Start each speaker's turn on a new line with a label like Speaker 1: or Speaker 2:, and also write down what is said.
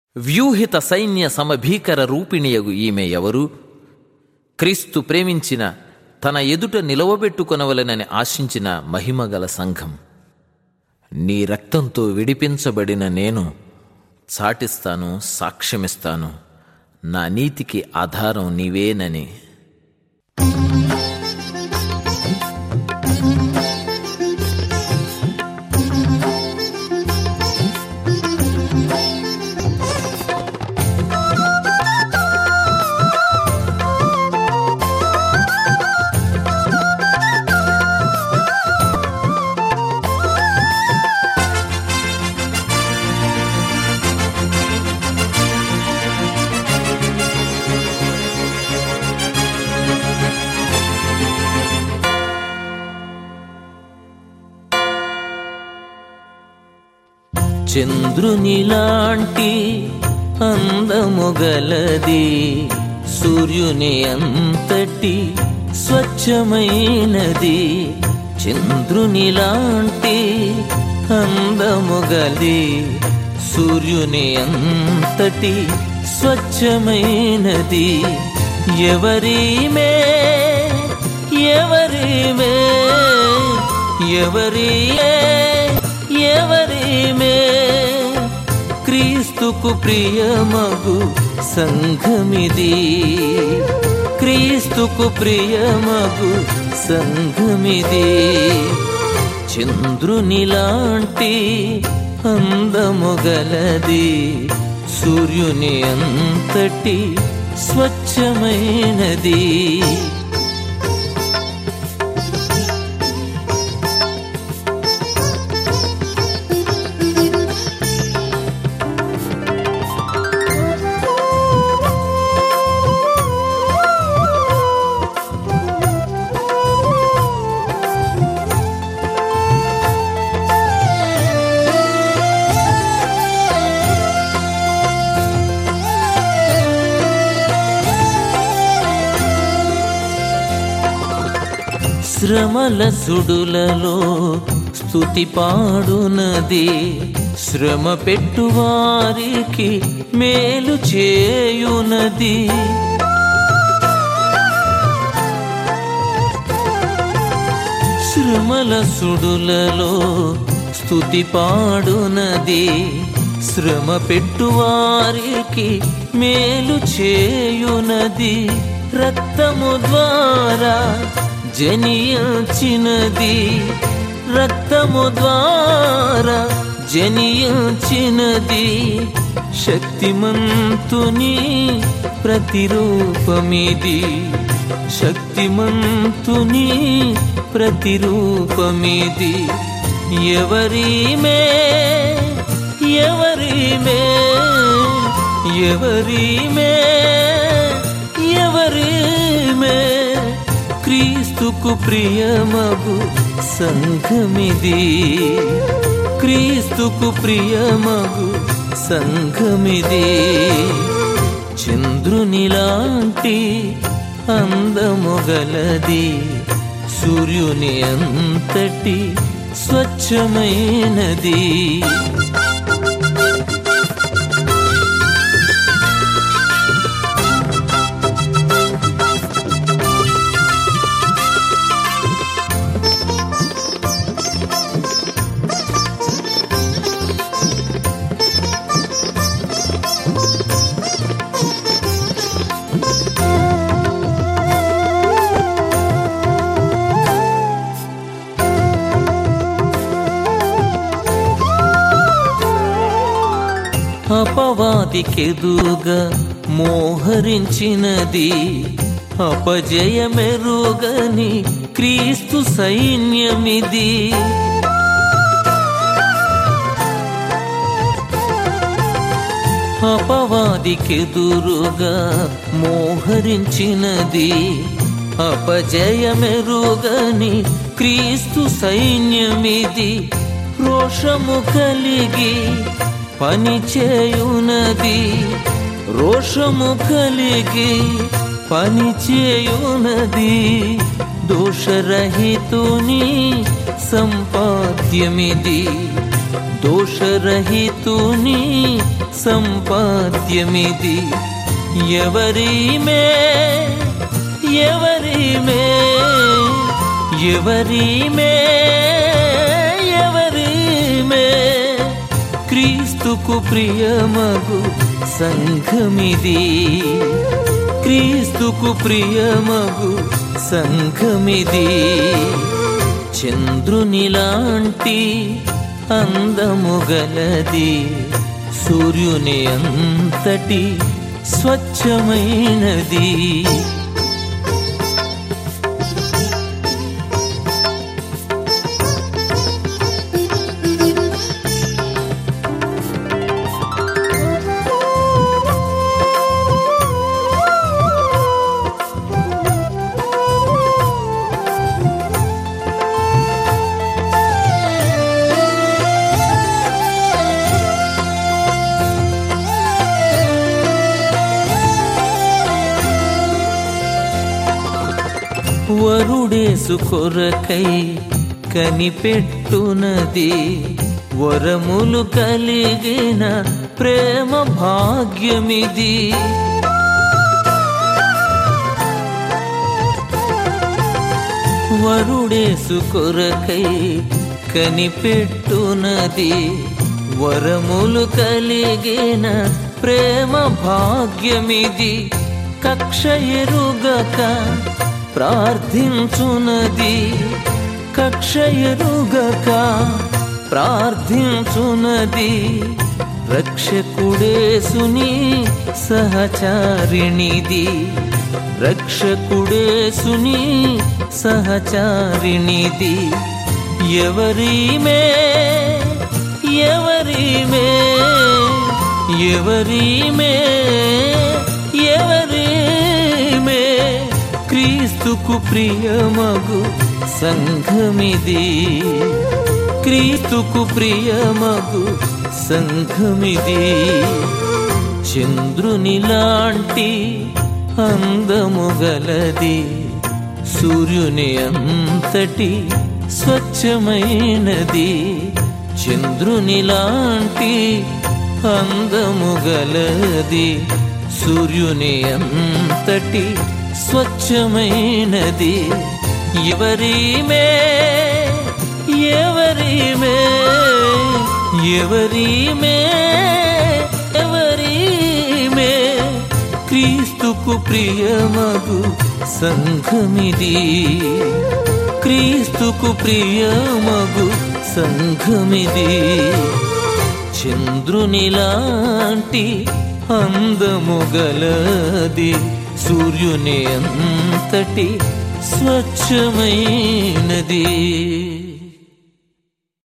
Speaker 1: వ్యూహిత సైన్య సమభీకర రూపిణియగు ఈమె ఎవరు క్రీస్తు ప్రేమించిన తన ఎదుట నిలవబెట్టుకొనవలెనని ఆశించిన మహిమగల సంఘం నీ రక్తంతో విడిపించబడిన నేను చాటిస్తాను సాక్ష్యమిస్తాను నా నీతికి ఆధారం నీవేనని చంద్రునిలాంటి అందముగలది సూర్యుని అంతటి స్వచ్ఛమైనది చంద్రునిలాంటి అందముగలి సూర్యుని అంతటి స్వచ్ఛమైనది ఎవరిమే ఎవరిమే ఎవరియే ఎవరిమే క్రీస్తుకు ప్రియమగు సంఘమిది క్రీస్తుకు ప్రియమగు సంఘమిది చంద్రునిలాంటి అందముగలది సూర్యుని అంతటి స్వచ్ఛమైనది శ్రమల సుడులలో స్థుతి పాడునది శ్రమ పెట్టువారికి మేలు చేయునది శ్రమల సుడులలో స్థుతి పాడునది శ్రమ పెట్టువారికి మేలు చేయునది రక్తము ద్వారా జనియించినది రక్తము ద్వారా జనియించినది శక్తిమంతుని ప్రతిరూపమిది శక్తిమంతుని ప్రతిరూపమిది ఎవరిమే ఎవరిమే ఎవరిమే ఎవరిమే క్రీస్తుకు ప్రియమగు సంఘమిది క్రీస్తుకు ప్రియమగు సంఘమిది చంద్రునిలాంటి అందముగలది సూర్యుని అంతటి స్వచ్ఛమైనది అపవాదికెదుగా మోహరించినది అపజయమెరుగని క్రీస్తు సైన్యమిది అపవాదికెదురుగా మోహరించినది అపజయమెరుగని క్రీస్తు సైన్యమిది రోషము కలిగి పని చేయునది రోషము కలిగి పని చేయునది దోషరహితుని సంపాద్యమిది దోషరహితుని సంపాద్య సత్యమిది ఎవరిమే ఎవరిమే ఎవరిమే ఎవరిమే క్రీస్తుకు ప్రియమగు సంఘమిది క్రీస్తుకు ప్రియమగు సంఘమిది చంద్రుని లాంటి అందము గలది సూర్యుని అంతటి స్వచ్ఛమైనది వరుడేసు కొరకై కనిపెట్టునది వరములు కలిగిన ప్రేమ భాగ్యమిది వరుడేసు కొరకై కనిపెట్టునది వరములు కలిగిన ప్రేమ భాగ్యమిది కక్ష ఎరుగక ప్రార్థించునది కక్ష ఎరుగక ప్రార్థించునది రక్షకుడేసుని సహచారిణిది రక్షకుడేసుని సహచారిణిది ఎవరిమే ఎవరిమే ఎవరిమే ఎవరిమే క్రీస్తుకు ప్రియమగు సంఘమిది క్రీస్తుకు ప్రియమగు సంఘమిది చంద్రుని లాంటి అందము గలది సూర్యుని అంతటి స్వచ్ఛమైనది చంద్రుని లాంటి అందము గలది సూర్యుని అంతటి స్వచ్ఛమైనది ఎవరిమే ఎవరిమే ఎవరిమే ఎవరిమే క్రీస్తుకు ప్రియమగు సంఘమిది క్రీస్తుకు ప్రియమగు సంఘమిది చంద్రుని లాంటి అందము గలది సూర్యుని అంతటి స్వచ్ఛమైనది